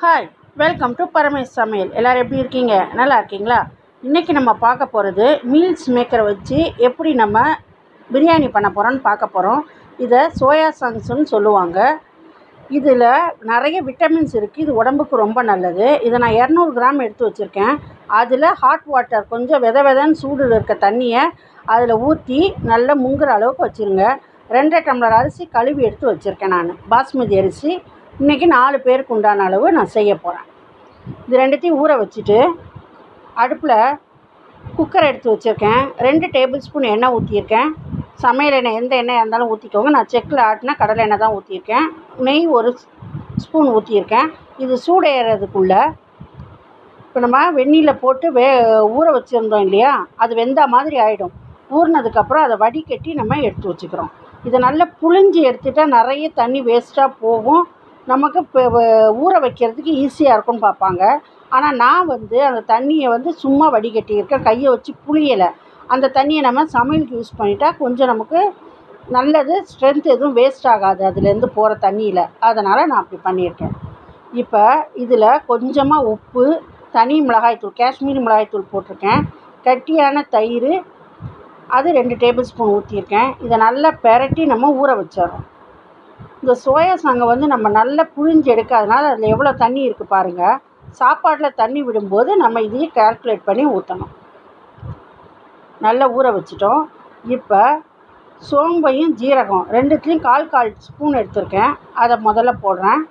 hi welcome to Paramesh சமையல் எல்லோரும் எப்படி இருக்கீங்க நல்லா இருக்கீங்களா இன்றைக்கி நம்ம பார்க்க போகிறது மீல்ஸ் மேக்கரை வச்சு எப்படி நம்ம பிரியாணி பண்ண போகிறோன்னு பார்க்க போகிறோம் இதை சோயா சங்ஸ்னு சொல்லுவாங்க இதில் நிறைய விட்டமின்ஸ் இருக்குது இது உடம்புக்கு ரொம்ப நல்லது இதை நான் இரநூறு கிராம் எடுத்து வச்சுருக்கேன் அதில் ஹாட் வாட்டர் கொஞ்சம் வித விதன்னு சூடில் இருக்க தண்ணியை அதில் ஊற்றி நல்லா முங்குற அளவுக்கு வச்சுருங்க ரெண்டரை டம்ளர் அரிசி கழுவி எடுத்து வச்சுருக்கேன் நான் பாஸ்மதி அரிசி இன்றைக்கி நாலு பேருக்கு உண்டான அளவு நான் செய்ய போகிறேன் இது ரெண்டுத்தையும் ஊற வச்சுட்டு அடுப்பில் குக்கர் எடுத்து வச்சுருக்கேன் ரெண்டு டேபிள் ஸ்பூன் எண்ணெய் ஊற்றியிருக்கேன் சமையல் எண்ணெய் எந்த எண்ணெயாக இருந்தாலும் ஊற்றிக்கோங்க நான் செக்கில் ஆட்டினா கடலை எண்ணெய் தான் ஊற்றியிருக்கேன் நெய் ஒரு ஸ்பூன் ஊற்றியிருக்கேன் இது சூடேறதுக்குள்ளே இப்போ நம்ம வெந்நீரில் போட்டு வே ஊற வச்சுருந்தோம் இல்லையா அது வெந்த மாதிரி ஆகிடும் ஊறினதுக்கப்புறம் அதை வடிகட்டி நம்ம எடுத்து வச்சுக்கிறோம் இதை நல்லா புழிஞ்சு எடுத்துட்டா நிறைய தண்ணி வேஸ்ட்டாக போகும் நமக்கு இப்போ ஊற வைக்கிறதுக்கு ஈஸியாக இருக்கும்னு பார்ப்பாங்க ஆனால் நான் வந்து அந்த தண்ணியை வந்து சும்மா வடிகட்டியிருக்கேன் கையை வச்சு புளியலை அந்த தண்ணியை நம்ம சமையலுக்கு யூஸ் பண்ணிட்டா கொஞ்சம் நமக்கு நல்லது ஸ்ட்ரென்த் எதுவும் வேஸ்ட் ஆகாது அதுலேருந்து போகிற தண்ணியில் அதனால் நான் அப்படி பண்ணியிருக்கேன் இப்போ இதில் கொஞ்சமாக உப்பு தனி மிளகாய்த்தூள் காஷ்மீரி மிளகாய்த்தூள் போட்டிருக்கேன் கட்டியான தயிர் அது ரெண்டு டேபிள் ஸ்பூன் ஊற்றியிருக்கேன் இதை நல்லா பெரட்டி நம்ம ஊற வச்சிடறோம் இந்த சோயா சாங்கை வந்து நம்ம நல்லா புழிஞ்சு எடுக்காதனால அதில் எவ்வளோ தண்ணி இருக்குது பாருங்கள் சாப்பாட்டில் தண்ணி விடும்போது நம்ம இதையும் கால்குலேட் பண்ணி ஊற்றணும் நல்லா ஊற வச்சிட்டோம் இப்போ சோம்பையும் ஜீரகம் ரெண்டுத்துலேயும் கால் கால் ஸ்பூன் எடுத்திருக்கேன் அதை முதல்ல போடுறேன்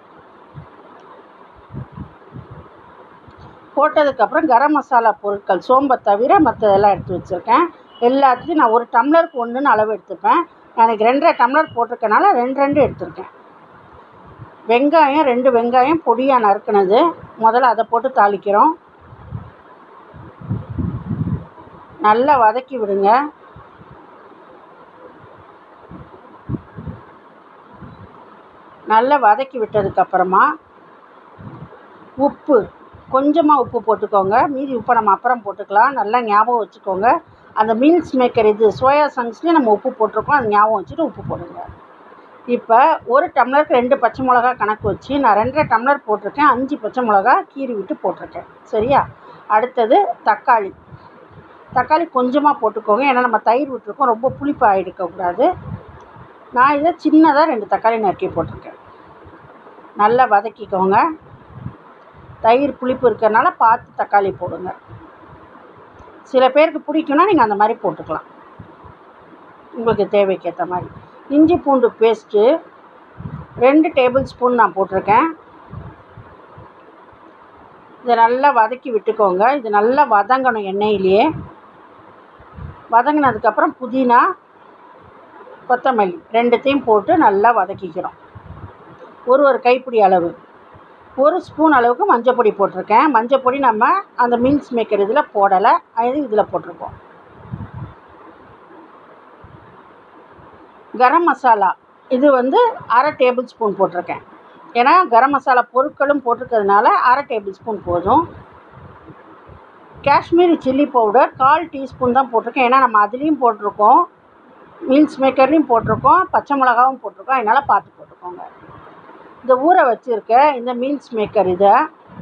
போட்டதுக்கப்புறம் கரம் மசாலா பொருட்கள் சோம்பை தவிர மற்றதெல்லாம் எடுத்து வச்சுருக்கேன் எல்லாத்துலேயும் நான் ஒரு டம்ளருக்கு ஒன்றுன்னு அளவு எடுத்துப்பேன் எனக்கு ரெண்டரை டம்ளர் போட்டிருக்கனால ரெண்டு ரெண்டு எடுத்திருக்கேன் வெங்காயம் ரெண்டு வெங்காயம் பொடியாக நறுக்குனது முதல்ல அதை போட்டு தாளிக்கிறோம் நல்லா வதக்கி விடுங்க நல்லா வதக்கி விட்டதுக்கப்புறமா உப்பு கொஞ்சமாக உப்பு போட்டுக்கோங்க மீதி உப்பை நம்ம அப்புறம் போட்டுக்கலாம் நல்லா ஞாபகம் வச்சுக்கோங்க அந்த மீல்ஸ் மேக்கர் இது சோயா சங்ஸ்லேயும் நம்ம உப்பு போட்டிருக்கோம் அது ஞாபகம் வச்சுட்டு உப்பு போடுங்க இப்போ ஒரு டம்ளருக்கு ரெண்டு பச்சை மிளகா கணக்கு வச்சு நான் ரெண்டரை டம்ளர் போட்டிருக்கேன் அஞ்சு பச்சை மிளகா கீறி விட்டு போட்டிருக்கேன் சரியா அடுத்தது தக்காளி தக்காளி கொஞ்சமாக போட்டுக்கோங்க ஏன்னா நம்ம தயிர் விட்டுருக்கோம் ரொம்ப புளிப்பாக இருக்கக்கூடாது நான் இதை சின்னதாக ரெண்டு தக்காளி நறுக்கி போட்டிருக்கேன் நல்லா வதக்கிக்கோங்க தயிர் புளிப்பு இருக்கிறனால பார்த்து தக்காளி போடுங்க சில பேருக்கு பிடிக்கும்னா நீங்கள் அந்த மாதிரி போட்டுக்கலாம் உங்களுக்கு தேவைக்கேற்ற மாதிரி இஞ்சி பூண்டு பேஸ்ட்டு ரெண்டு டேபிள் ஸ்பூன் நான் போட்டிருக்கேன் இதை நல்லா வதக்கி விட்டுக்கோங்க இது நல்லா வதங்கணும் எண்ணெயிலேயே வதங்கினதுக்கப்புறம் புதினா கொத்தமல்லி ரெண்டுத்தையும் போட்டு நல்லா வதக்கிக்கிறோம் ஒரு ஒரு கைப்பிடி அளவு ஒரு ஸ்பூன் அளவுக்கு மஞ்சள் பொடி போட்டிருக்கேன் மஞ்சள் பொடி நம்ம அந்த மீல்ஸ் மேக்கர் இதில் போடலை அது இதில் போட்டிருக்கோம் கரம் மசாலா இது வந்து அரை டேபிள் ஸ்பூன் போட்டிருக்கேன் ஏன்னா கரம் மசாலா பொருட்களும் போட்டிருக்கிறதுனால அரை டேபிள் ஸ்பூன் போதும் காஷ்மீரி சில்லி பவுடர் கால் டீஸ்பூன் தான் போட்டிருக்கேன் ஏன்னா நம்ம அதுலேயும் போட்டிருக்கோம் மீல்ஸ் மேக்கர்லேயும் போட்டிருக்கோம் பச்சை மிளகாவும் போட்டிருக்கோம் அதனால் பார்த்து போட்டுக்கோங்க இந்த ஊற வச்சுருக்க இந்த மீல்ஸ் மேக்கர் இதை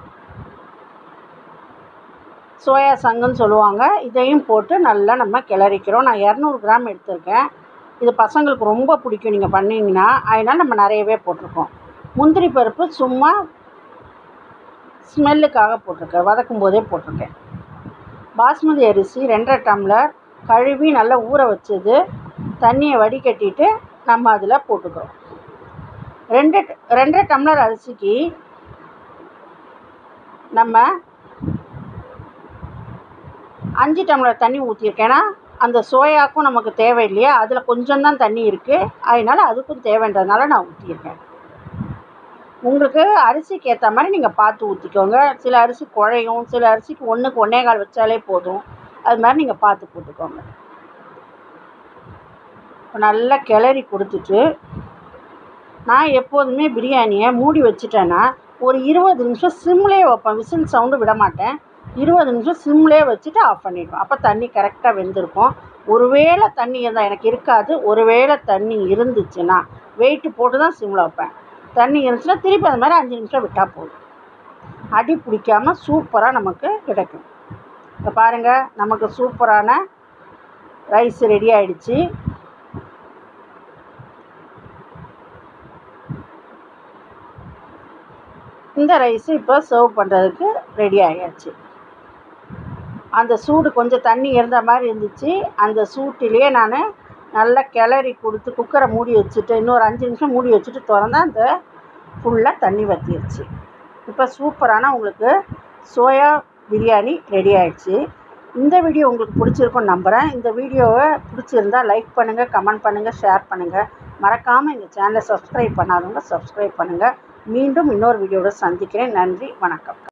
சோயா சங்குன்னு சொல்லுவாங்க இதையும் போட்டு நல்லா நம்ம கிளறிக்கிறோம் நான் இரநூறு கிராம் எடுத்திருக்கேன் இது பசங்களுக்கு ரொம்ப பிடிக்கும் நீங்கள் பண்ணிங்கன்னா அதனால் நம்ம நிறையவே போட்டிருக்கோம் முந்திரி பருப்பு சும்மா ஸ்மெல்லுக்காக போட்டிருக்கேன் வதக்கும் போதே போட்டிருக்கேன் பாஸ்மதி அரிசி ரெண்டரை டம்ளர் கழுவி நல்லா ஊற வச்சது தண்ணியை வடிகட்டிட்டு நம்ம அதில் போட்டுக்கிறோம் ரெண்டு ரெண்டரை டம்ளர் அரிசிக்கு நம்ம அஞ்சு டம்ளர் தண்ணி ஊற்றிருக்கேன் ஏன்னா அந்த சோயாக்கும் நமக்கு தேவை இல்லையா அதில் கொஞ்சம் தான் தண்ணி இருக்குது அதனால் அதுக்கும் தேவைன்றதுனால நான் ஊற்றியிருக்கேன் உங்களுக்கு அரிசிக்கு ஏற்ற மாதிரி நீங்கள் பார்த்து ஊற்றிக்கோங்க சில அரிசி குழையும் சில அரிசிக்கு ஒன்றுக்கு ஒன்றே கால் வச்சாலே போதும் அது மாதிரி நீங்கள் பார்த்து போட்டுக்கோங்க இப்போ நல்லா கிளறி கொடுத்துட்டு நான் எப்போதுமே பிரியாணியை மூடி வச்சுட்டேன்னா ஒரு இருபது நிமிஷம் சிம்லேயே வைப்பேன் விசில் சவுண்டு விட மாட்டேன் இருபது நிமிஷம் சிம்லேயே வச்சுட்டு ஆஃப் பண்ணிவிடுவேன் அப்போ தண்ணி கரெக்டாக வெந்திருக்கும் ஒருவேளை தண்ணி இருந்தால் எனக்கு இருக்காது ஒருவேளை தண்ணி இருந்துச்சுன்னா வெயிட்டு போட்டு தான் சிம்மில் வைப்பேன் தண்ணி இருந்துச்சுன்னா திருப்பி அது மாதிரி அஞ்சு நிமிஷம் விட்டால் போதும் அடி பிடிக்காமல் சூப்பராக நமக்கு கிடைக்கும் இப்போ பாருங்கள் நமக்கு சூப்பரான ரைஸ் ரெடி ஆயிடுச்சு இந்த ரைஸு இப்போ சர்வ் பண்ணுறதுக்கு ரெடி ஆகியாச்சு அந்த சூடு கொஞ்சம் தண்ணி இருந்த மாதிரி இருந்துச்சு அந்த சூட்டிலேயே நான் நல்லா கிளறி கொடுத்து குக்கரை மூடி வச்சுட்டு இன்னொரு அஞ்சு நிமிஷம் மூடி வச்சுட்டு திறந்தா அந்த ஃபுல்லாக தண்ணி வற்றிருச்சு இப்போ சூப்பரான உங்களுக்கு சோயா பிரியாணி ரெடி ஆயிடுச்சு இந்த வீடியோ உங்களுக்கு பிடிச்சிருக்கும்னு நம்புகிறேன் இந்த வீடியோவை பிடிச்சிருந்தா லைக் பண்ணுங்கள் கமெண்ட் பண்ணுங்கள் ஷேர் பண்ணுங்கள் மறக்காமல் எங்கள் சேனலை சப்ஸ்கிரைப் பண்ணாதவங்க சப்ஸ்கிரைப் பண்ணுங்கள் மீண்டும் இன்னொரு வீடியோவில் சந்திக்கிறேன் நன்றி வணக்கம்